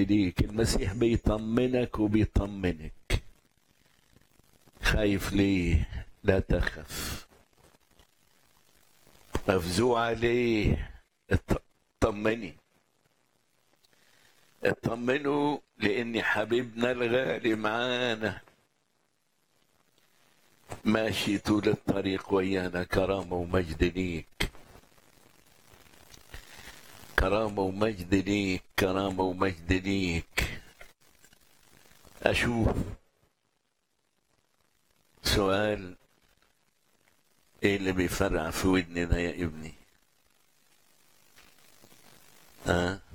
ليك المسيح بيطمنك وبيطمنك خايف ليه لا تخف مفزوع ليه اطمني اطمنوا لان حبيبنا الغالي معانا ماشي طول الطريق ويانا كرامة ومجد ليك كرامة ومجد ليك كرامة ومجد ليك أشوف سؤال ايه اللي بيفرع في ودننا يا ابني ها